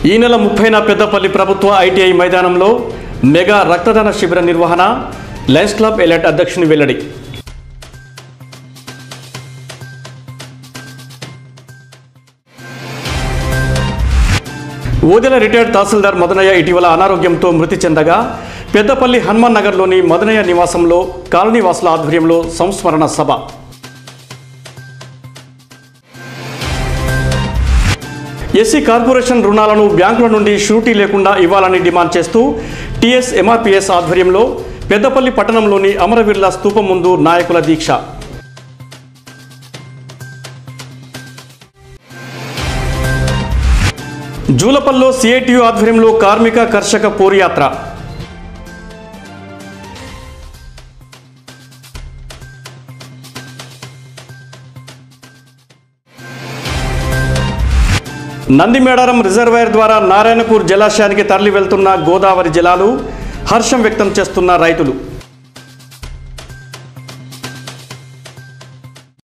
ఈ నెల ముప్పైన పెద్దపల్లి ప్రభుత్వ ఐటీఐ మైదానంలో మెగా రక్తదాన శిబిర నిర్వహణ లయన్స్ క్లబ్ ఎలర్ట్ అధ్యక్షుని వెల్లడి ఓదెల రిటైర్డ్ తహసీల్దార్ మదనయ్య ఇటీవల అనారోగ్యంతో మృతి చెందగా పెద్దపల్లి హనుమాన్ నగర్లోని మదనయ్య నివాసంలో కాలనీవాసుల ఆధ్వర్యంలో సంస్మరణ సభ ఎస్సీ కార్పొరేషన్ రుణాలను బ్యాంకుల నుండి షూరిటీ లేకుండా ఇవ్వాలని డిమాండ్ చేస్తూ టీఎస్ ఎంఆర్పీఎస్ ఆధ్వర్యంలో పెద్దపల్లి పట్టణంలోని అమరవీరుల స్తూపం ముందు నాయకుల దీక్ష జూలపల్లో సిఐటియు ఆధ్వర్యంలో కార్మిక కర్షక పోరుయాత్ర నందిమేడారం రిజర్వాయర్ ద్వారా నారాయణపూర్ జలాశయానికి తరలి వెళ్తున్న గోదావరి జలాలు హర్షం వ్యక్తం చేస్తున్న రైతులు